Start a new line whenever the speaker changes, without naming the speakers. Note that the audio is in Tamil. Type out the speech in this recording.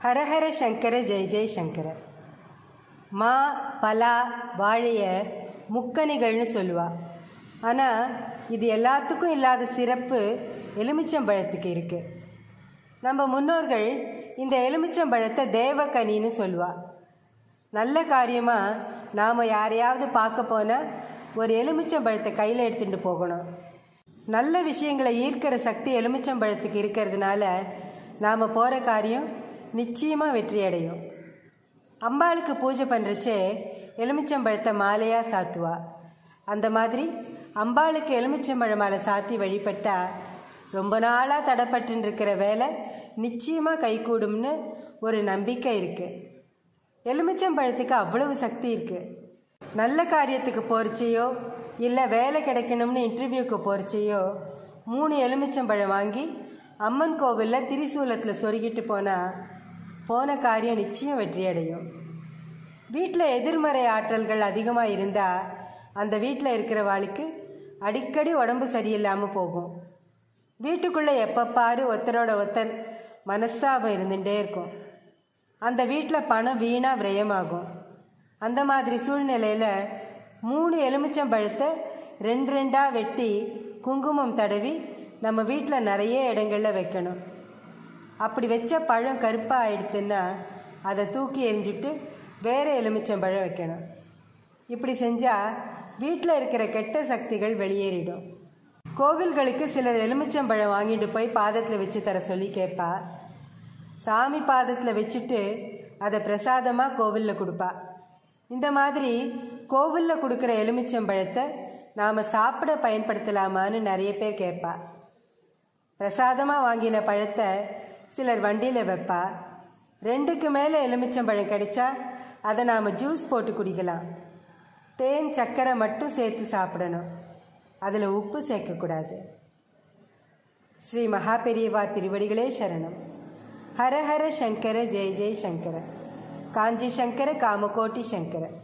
ஹரஹர சங்கர ஜெய ஜெய சங்கர மா பலா வாழைய முக்கணிகள்னு சொல்லுவா ஆனால் இது எல்லாத்துக்கும் இல்லாத சிறப்பு எலுமிச்சம்பழத்துக்கு இருக்குது நம்ம முன்னோர்கள் இந்த எலுமிச்சம்பழத்தை தேவக்கனின்னு சொல்லுவா நல்ல காரியமாக நாம் யாரையாவது பார்க்க போனால் ஒரு எலுமிச்சம்பழத்தை கையில் எடுத்துகிட்டு போகணும் நல்ல விஷயங்களை ஈர்க்கிற சக்தி எலுமிச்சம்பழத்துக்கு இருக்கிறதுனால நாம் போகிற காரியம் நிச்சயமாக வெற்றி அடையும் அம்பாளுக்கு பூஜை பண்ணுறச்சே எலுமிச்சம்பழத்தை மாலையாக சாத்துவா அந்த மாதிரி அம்பாளுக்கு எலுமிச்சம்பழ மாலை சாத்தி வழிபட்டா ரொம்ப நாளாக தடைப்பட்டு இருக்கிற வேலை நிச்சயமாக கைகூடும்னு ஒரு நம்பிக்கை இருக்குது எலுமிச்சம்பழத்துக்கு அவ்வளவு சக்தி இருக்குது நல்ல காரியத்துக்கு போகிறச்சையோ இல்லை வேலை கிடைக்கணும்னு இன்டர்வியூக்கு போகிறச்சையோ மூணு எலுமிச்சம்பழம் வாங்கி அம்மன் கோவிலில் திரிசூலத்தில் சொருகிட்டு போனால் போன காரியம் நிச்சயம் வெற்றியடையும் வீட்டில் எதிர்மறை ஆற்றல்கள் அதிகமாக இருந்தால் அந்த வீட்டில் இருக்கிறவாளுக்கு அடிக்கடி உடம்பு சரியில்லாமல் போகும் வீட்டுக்குள்ளே எப்போ பாரு ஒருத்தரோட ஒருத்தர் மனஸ்தாபம் இருந்துகிட்டே இருக்கும் அந்த வீட்டில் பணம் வீணாக விரயமாகும் அந்த மாதிரி சூழ்நிலையில் மூணு எலுமிச்சம்பழத்தை ரெண்டு ரெண்டாக வெட்டி குங்குமம் தடவி நம்ம வீட்டில் நிறைய இடங்களில் வைக்கணும் அப்படி வச்ச பழம் கருப்பாக ஆயிடுத்துன்னா அதை தூக்கி எரிஞ்சிட்டு வேறு எலுமிச்சம்பழம் வைக்கணும் இப்படி செஞ்சால் வீட்டில் இருக்கிற கெட்ட சக்திகள் வெளியேறிடும் கோவில்களுக்கு சிலர் எலுமிச்சம்பழம் வாங்கிட்டு போய் பாதத்தில் வச்சு தர சொல்லி கேட்பா சாமி பாதத்தில் வச்சுட்டு அதை பிரசாதமாக கோவிலில் கொடுப்பா இந்த மாதிரி கோவிலில் கொடுக்குற எலுமிச்சம்பழத்தை நாம் சாப்பிட பயன்படுத்தலாமான்னு நிறைய பேர் கேட்பா பிரசாதமாக வாங்கின பழத்தை சிலர் வண்டியில் வைப்பா ரெண்டுக்கு மேலே எலுமிச்சம்பழம் கிடைச்சா அதை நாம் ஜூஸ் போட்டு குடிக்கலாம் தேன் சர்க்கரை மட்டும் சேர்த்து சாப்பிடணும் அதில் உப்பு சேர்க்கக்கூடாது ஸ்ரீ மகாபெரியவா திருவடிகளே சரணம் ஹர ஹர சங்கர ஜெய ஜெய சங்கர காஞ்சி சங்கர காமகோட்டி சங்கர